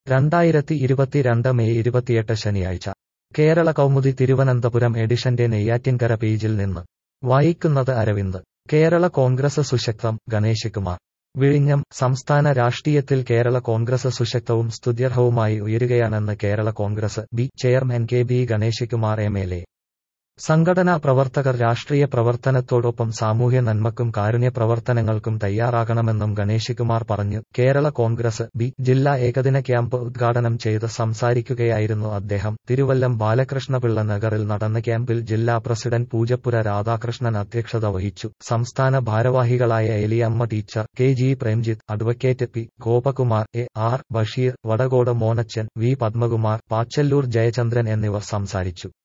രണ്ടായിരത്തി ഇരുപത്തിരണ്ട് മെയ് ഇരുപത്തിയെട്ട് ശനിയാഴ്ച കേരള കൗമുദി തിരുവനന്തപുരം എഡിഷന്റെ നെയ്യാറ്റിൻകര പേജിൽ നിന്ന് വായിക്കുന്നത് അരവിന്ദ് കേരള കോൺഗ്രസ് സുശക്തം ഗണേശകുമാർ വിഴിഞ്ഞം സംസ്ഥാന രാഷ്ട്രീയത്തിൽ കേരള കോൺഗ്രസ് സുശക്തവും സ്തുത്യർഹവുമായി ഉയരുകയാണെന്ന് Kerala Congress B chairman K B Ganeshkumar M L A സംഘടനാ പ്രവർത്തകർ രാഷ്ട്രീയ പ്രവർത്തനത്തോടൊപ്പം സാമൂഹ്യ നന്മക്കും കാരുണ്യ പ്രവർത്തനങ്ങൾക്കും തയ്യാറാകണമെന്നും ഗണേശകുമാർ പറഞ്ഞു കേരള കോൺഗ്രസ് ബി ജില്ലാ ഏകദിന ക്യാമ്പ് ഉദ്ഘാടനം ചെയ്ത് സംസാരിക്കുകയായിരുന്നു അദ്ദേഹം തിരുവല്ലം ബാലകൃഷ്ണപിള്ള നഗറിൽ നടന്ന ക്യാമ്പിൽ ജില്ലാ പ്രസിഡന്റ് പൂജപ്പുര രാധാകൃഷ്ണൻ അധ്യക്ഷത വഹിച്ചു സംസ്ഥാന ഭാരവാഹികളായ Eliyamma teacher K G Premjith advocate P Gopakumar A R Basheer Vadakode Monachan V Padmakumar Pachalloor Jayachandran എന്നിവർ സംസാരിച്ചു